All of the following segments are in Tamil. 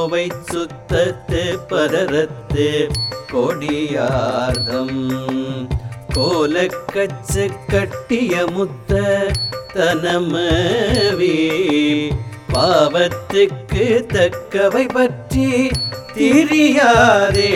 கோவை சுத்தத்து பரரத்து கொடியார்தம் கோலக்கச்சு கட்டிய முத்த தனமவி பாவத்துக்கு தக்கவை பற்றி திரியாதே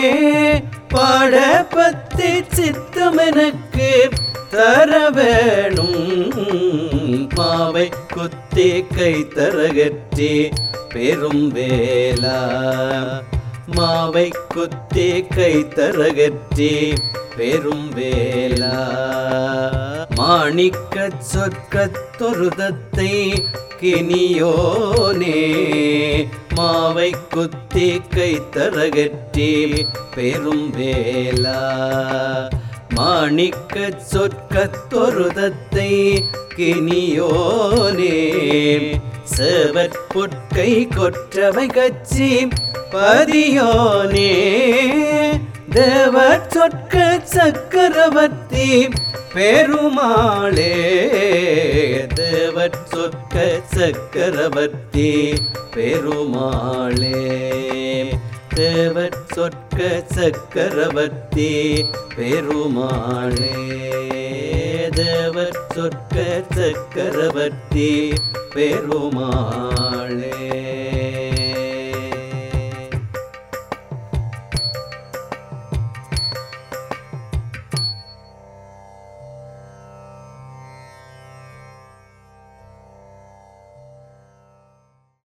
பாடப்பத்து சித்தம் எனக்கு தர வேணும் மாவை குத்தி கை தரகற்றி பெரும் வேலா மாவை குத்தி கை தரகற்றி பெரும் வேலா மாணிக்க சொற்கத்தொருதத்தை கினியோனே மாவை குத்தி கை தரகற்றி பெரும் வேலா மாணிக்க சொற்கத்தொருதத்தை கினியோனே செவற்பொற்கை கொற்றவை கச்சி பதியோனே தேவ சொற்க சக்கரவர்த்தி பெருமாளே தேவ சொற்க சக்கரவர்த்தி பெருமாளே தேவர் சொற்க சக்கரவர்த்தி பெருமாளே தேவர் சொற்க சக்கரவர்த்தி பெருமாளே